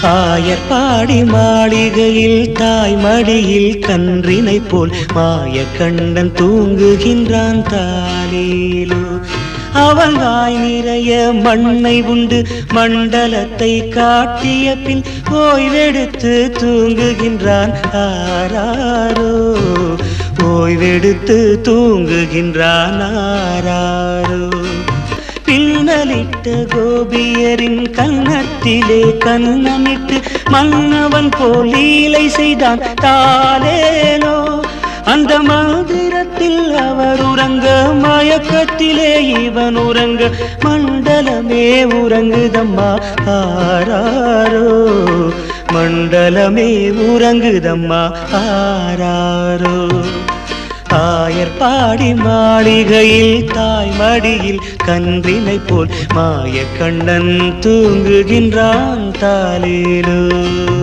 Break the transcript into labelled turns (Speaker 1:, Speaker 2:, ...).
Speaker 1: ஆயர்பாடி மாளிகையில் தாய் மடியில் கன்றினை போல் மாய கண்ணன் தூங்குகின்றான் தாலேலோ அவன் வாய் நிறைய மண்ணை உண்டு மண்டலத்தை காட்டிய பின் ஓய்வெடுத்து தூங்குகின்றான் ஆராரோ ஓய்வெடுத்து தூங்குகின்றான் ஆராரோ பின்னலிட்ட கோபியரின் கன்னத்திலே கன்னமிட்டு மன்னவன் போல் லீலை செய்தான் தாலேனோ அந்த மந்திரத்தில் அவர் உறங்க மயக்கத்திலே இவன் உறங்க மண்டலமே உறங்குதம்மா ஆராரோ மண்டலமே உறங்குதம்மா ஆராரோ ஆயர்பாடி மாளிகையில் தாய் மடியில் கன்றினை போல் மாய கண்ணன் தூங்குகின்றான் தாலேலோ